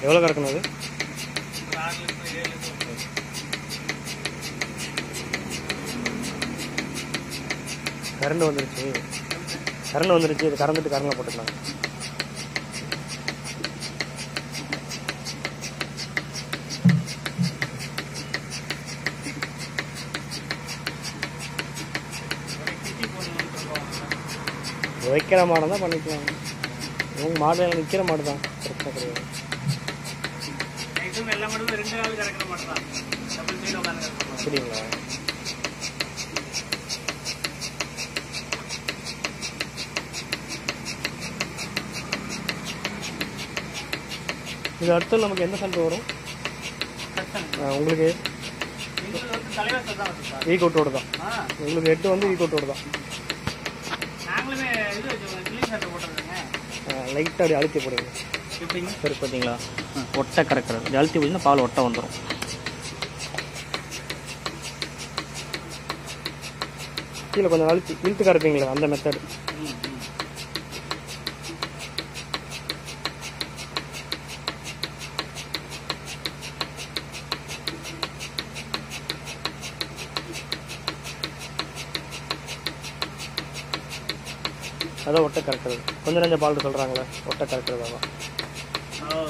எவ்வளோ கறக்கணும் அது ஒரு ஆறு லிட்டர் ஏழு லிட்டர் வரும். கரண்ட் வந்துருச்சு கரண்ட் வந்துருச்சு இது கறந்துட்டு கரண்டில் போட்டுக்கலாம் ஒரு குட்டி போடணும்னு சொல்லுவாங்க வைக்கிற மாடு தான் பண்ணிக்கலாம் உங்க மாடு நிற்கிற மாடு தான் பிரச்சனை கிடையாது இதுவும் எல்லா மாடுமே ரெண்டு கால் கறக்கிற மாடு தான் டபுள் சைடு உட்காந்து கறக்குறோம் அப்படிங்களா இது அடுத்து நமக்கு எந்த சண்டை வரும் ஆ, உங்களுக்கு எங்களுக்கு வந்து தலைவர் தான் வந்து சார் ஈ கோட்டோடு தான் ஆ உங்களுக்கு எட்டு வந்து ஈ கோட்டோடு தான் நாங்களுமே இது வச்சுருக்கோம் கிளீன் சட்டை போட்டுருக்கோங்க லைட்டாக அப்படி அழுத்தி போடுங்க எப்படிங்க சரி பார்த்தீங்களா ஒட்டை கறக்கிறது இது அழுத்தி போச்சுன்னா பால் ஒட்டை வந்துடும் கீழே கொஞ்சம் அழுத்தி இழுத்து கறப்பீங்களா அந்த மெத்தடு ம் ம் அதான் ஒட்டை கறக்கிறது கொஞ்சம் நஞ்ச பால் சொல்கிறாங்களே ஒட்டை கறக்கிறது அதான் ஓ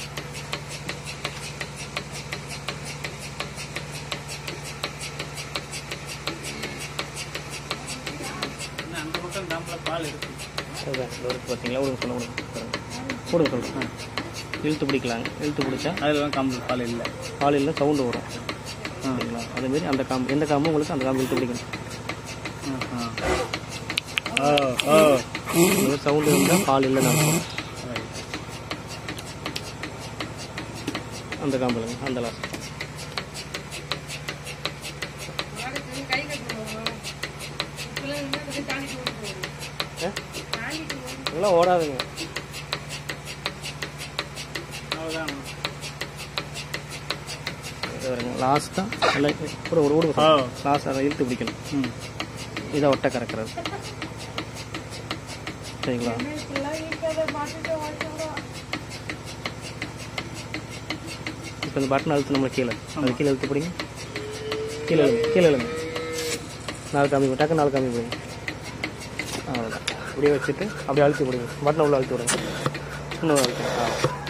இன்னும் அந்த பக்கம் தாம்பில் பால் இருக்கு அதுதான் இந்த இருக்கு பார்த்தீங்களா விடுங்க சொல்ல விடுங்க விடுங்க சொல்கிறேன் இழுத்து பிடிக்கலாங்க இழுத்து பிடிச்சா அதில் தான் காம்பு பால் இல்லை பால் இல்லை சவுண்டு வரும் சரிங்களா அதேமாரி அந்த காம்பு எந்த காம்பு உங்களுக்கு அந்த காம்பு இழுத்து பிடிக்கணும் ஓ ஓ சவுண்டு இருந்தால் பால் இல்லைன்னு அர்த்தம் அந்த காம்புலங்க அந்த லாஸ்ட் இதெல்லாம் ஓடாதுங்க அவ்வளோதான் இது வருங்க லாஸ்ட்டாக நல்லா ஒரு ஒரு ஓடு ஓ. லாஸ்ட் அதை இழுத்து பிடிக்கணும் ம் இதை ஒட்டை கறக்கிறது சரிங்களா இப்போ இந்த பட்டன் அழுத்து நம்ம கீழே அது கீழே இழுத்து பிடிங்க கீழே எழுங்க கீழே எழுங்க நாலு காமி டக்கு நாலு காமி பிடிங்க அவ்வளோதான் அப்படியே வச்சுட்டு அப்படியே அழுத்தி பிடிங்க பட்டனை உள்ள அழுத்தி விடுங்க இன்னும் அழுத்தி ஆ